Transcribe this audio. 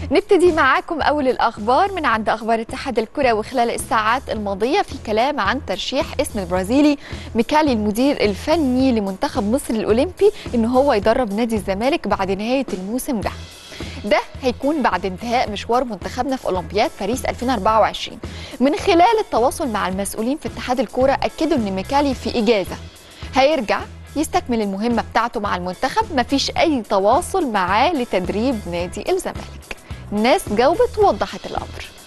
نبتدي معاكم أول الأخبار من عند أخبار اتحاد الكرة وخلال الساعات الماضية في كلام عن ترشيح اسم البرازيلي ميكالي المدير الفني لمنتخب مصر الأولمبي إن هو يدرب نادي الزمالك بعد نهاية الموسم ده ده هيكون بعد انتهاء مشوار منتخبنا في أولمبياد باريس 2024 من خلال التواصل مع المسؤولين في اتحاد الكرة أكدوا إن ميكالي في إجازة هيرجع يستكمل المهمة بتاعته مع المنتخب مفيش أي تواصل معاه لتدريب نادي الزمالك الناس جاوبت ووضحت الأمر